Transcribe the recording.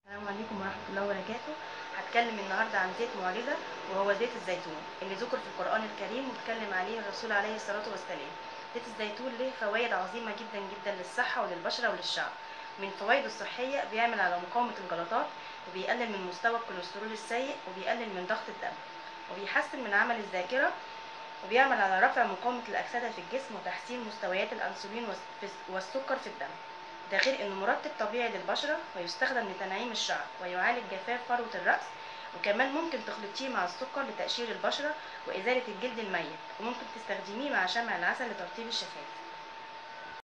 السلام عليكم ورحمة الله وبركاته هتكلم النهاردة عن زيت معجزة وهو زيت الزيتون اللي ذكر في القرآن الكريم واتكلم عليه الرسول عليه الصلاة والسلام زيت الزيتون له فوائد عظيمة جدا جدا للصحة وللبشرة وللشعر من فوائده الصحية بيعمل على مقاومة الجلطات وبيقلل من مستوى الكوليسترول السيء وبيقلل من ضغط الدم وبيحسن من عمل الذاكرة وبيعمل على رفع مقاومة الأكسدة في الجسم وتحسين مستويات الأنسولين والس- والسكر في الدم ده غير انه مرطب طبيعي للبشره ويستخدم لتنعيم الشعر ويعالج جفاف فروه الراس وكمان ممكن تخلطيه مع السكر لتقشير البشره وازاله الجلد الميت وممكن تستخدميه مع شمع العسل لترطيب الشفايف